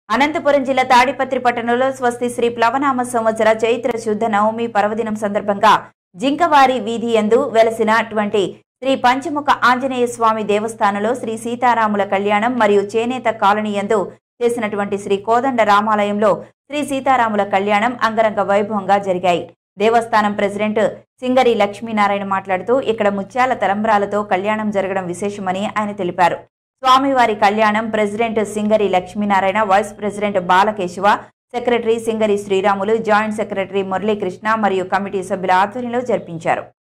అనంతపురం జిల్లా తాడిపత్రి పట్టణంలో స్వస్తి శ్రీ ప్లవనామ సంవత్సర చైత్ర శుద్ధ నవమి పర్వదినం సందర్భంగా జింకవారి వీధి యందు వెలసినటువంటి శ్రీ పంచముఖ ఆంజనేయ స్వామి దేవస్థానంలో శ్రీ సీతారాముల కళ్యాణం మరియు చేనేత కాలనీ యందు చేసినటువంటి శ్రీ కోదండ రామాలయంలో శ్రీ సీతారాముల కళ్యాణం అంగరంగ వైభవంగా జరిగాయి దేవస్థానం ప్రెసిడెంట్ సింగరి లక్ష్మీనారాయణ మాట్లాడుతూ ఇక్కడ ముత్యాల తలంబ్రాలతో కళ్యాణం జరగడం విశేషమని ఆయన తెలిపారు స్వామివారి కళ్యాణం president Singari Lakshminarayana vice president Balakeshava secretary Singari Sriramulu joint secretary Muralikrishna మరియు కమిటీ సభ్యుల ఆధ్వర్యంలో జరిపించారు